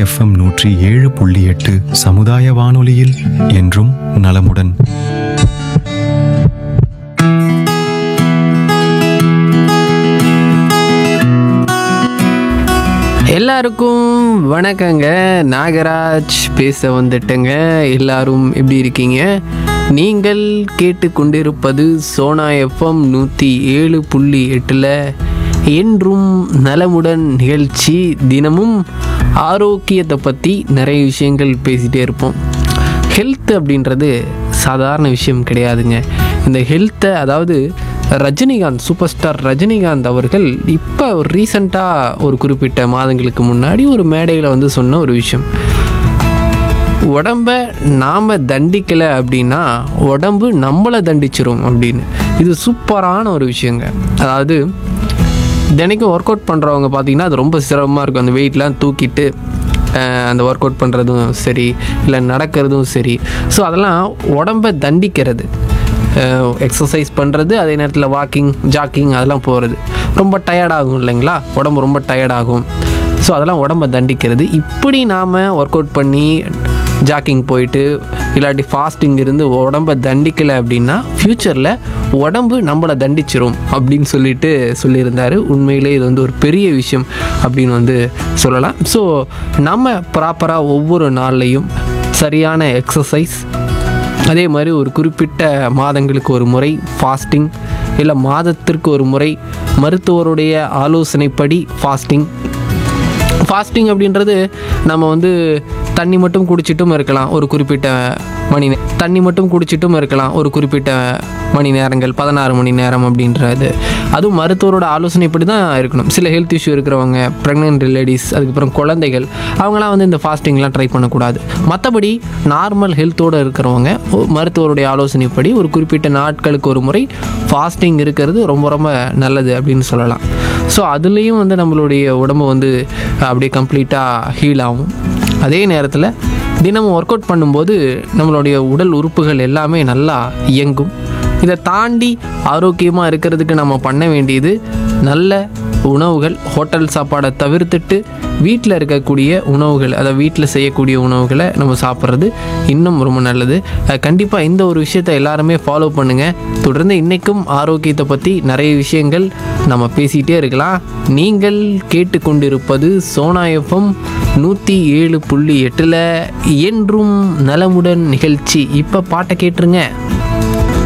FM நூற்றி ஏழு புள்ளி எட்டு சமுதாய வானொலியில் என்றும் நலமுடன் எல்லாருக்கும் வணக்கங்க நாகராஜ் பேச வந்துட்டேங்க எல்லாரும் எப்படி இருக்கீங்க நீங்கள் கேட்டுக்கொண்டிருப்பது சோனா எஃப்எம் நூற்றி ஏழு புள்ளி எட்டில் என்றும் நலமுடன் நிகழ்ச்சி தினமும் ஆரோக்கியத்தை பற்றி நிறைய விஷயங்கள் பேசிகிட்டே இருப்போம் ஹெல்த் அப்படின்றது சாதாரண விஷயம் கிடையாதுங்க இந்த ஹெல்த்தை அதாவது ரஜினிகாந்த் சூப்பர் ஸ்டார் ரஜினிகாந்த் அவர்கள் இப்போ ஒரு ரீசண்டாக ஒரு குறிப்பிட்ட மாதங்களுக்கு முன்னாடி ஒரு மேடையில் வந்து சொன்ன ஒரு விஷயம் உடம்ப நாம் தண்டிக்கலை அப்படின்னா உடம்பு நம்மளை தண்டிச்சிரும் அப்படின்னு இது சூப்பரான ஒரு விஷயங்க அதாவது தினைக்கும் ஒர்க் அவுட் பண்ணுறவங்க பார்த்தீங்கன்னா அது ரொம்ப சிரமமாக இருக்கும் அந்த வெயிட்லாம் தூக்கிட்டு அஹ், அந்த ஒர்க் அவுட் பண்ணுறதும் சரி இல்லை நடக்கிறதும் சரி ஸோ அதெல்லாம் உடம்பை தண்டிக்கிறது எக்ஸசைஸ் பண்ணுறது அதே நேரத்தில் வாக்கிங் ஜாக்கிங் அதெல்லாம் போகிறது ரொம்ப டயர்டாகும் இல்லைங்களா உடம்பு ரொம்ப டயர்டாகும் ஸோ அதெல்லாம் உடம்பை தண்டிக்கிறது இப்படி நாம் ஒர்க் அவுட் பண்ணி ஜாக்கிங் போயிட்டு இல்லாட்டி ஃபாஸ்டிங் இருந்து உடம்பை தண்டிக்கலை அப்படின்னா ஃப்யூச்சரில் உடம்பு நம்மளை தண்டிச்சிரும் அப்படின்னு சொல்லிட்டு சொல்லியிருந்தாரு உண்மையிலே இது வந்து ஒரு பெரிய விஷயம் அப்படின்னு வந்து சொல்லலாம் ஸோ நம்ம ப்ராப்பராக ஒவ்வொரு நாள்லையும் சரியான எக்ஸசைஸ் அதே மாதிரி ஒரு குறிப்பிட்ட மாதங்களுக்கு ஒரு முறை ஃபாஸ்டிங் இல்லை மாதத்திற்கு ஒரு முறை மருத்துவருடைய ஆலோசனைப்படி ஃபாஸ்டிங் ஃபாஸ்டிங் அப்படின்றது நம்ம வந்து தண்ணி மட்டும் குடிச்சிட்டும் இருக்கலாம் ஒரு குறிப்பிட்ட மணி நே- தண்ணி மட்டும் குடிச்சிட்டும் இருக்கலாம் ஒரு குறிப்பிட்ட மணி நேரங்கள் பதினாறு மணி நேரம் அப்படின்றது அதுவும் மருத்துவரோட ஆலோசனைப்படி தான் இருக்கணும் சில ஹெல்த் இஷ்யூ இருக்கிறவங்க ப்ரெக்னென்ட் லேடிஸ் அதுக்கப்புறம் குழந்தைகள் அவங்களாம் வந்து இந்த ஃபாஸ்டிங்லாம் ட்ரை பண்ணக்கூடாது மற்றபடி நார்மல் ஹெல்த்தோடு இருக்கிறவங்க ஒ- மருத்துவருடைய ஆலோசனைப்படி ஒரு குறிப்பிட்ட நாட்களுக்கு ஒரு முறை ஃபாஸ்டிங் இருக்கிறது ரொம்ப ரொம்ப நல்லது அப்படின்னு சொல்லலாம் ஸோ அதுலேயும் வந்து நம்மளுடைய உடம்பு வந்து அப்படியே கம்ப்ளீட்டாக ஹீல் ஆகும் அதே நேரத்தில் தினமும் ஒர்க் அவுட் பண்ணும்போது நம்மளுடைய உடல் உறுப்புகள் எல்லாமே நல்லா இயங்கும் இதை தாண்டி ஆரோக்கியமாக இருக்கிறதுக்கு நம்ம பண்ண வேண்டியது நல்ல உணவுகள் ஹோட்டல் சாப்பாடை தவிர்த்துட்டு வீட்டில் இருக்கக்கூடிய உணவுகள் அதை வீட்டில் செய்யக்கூடிய உணவுகளை நம்ம சாப்பிட்றது இன்னும் ரொம்ப நல்லது கண்டிப்பாக இந்த ஒரு விஷயத்தை எல்லாருமே ஃபாலோ பண்ணுங்கள் தொடர்ந்து இன்றைக்கும் ஆரோக்கியத்தை பற்றி நிறைய விஷயங்கள் நம்ம பேசிகிட்டே இருக்கலாம் நீங்கள் கேட்டுக்கொண்டிருப்பது சோனா எஃப்எம் நூற்றி ஏழு புள்ளி எட்டில் என்றும் நலமுடன் நிகழ்ச்சி இப்போ பாட்டை கேட்டுருங்க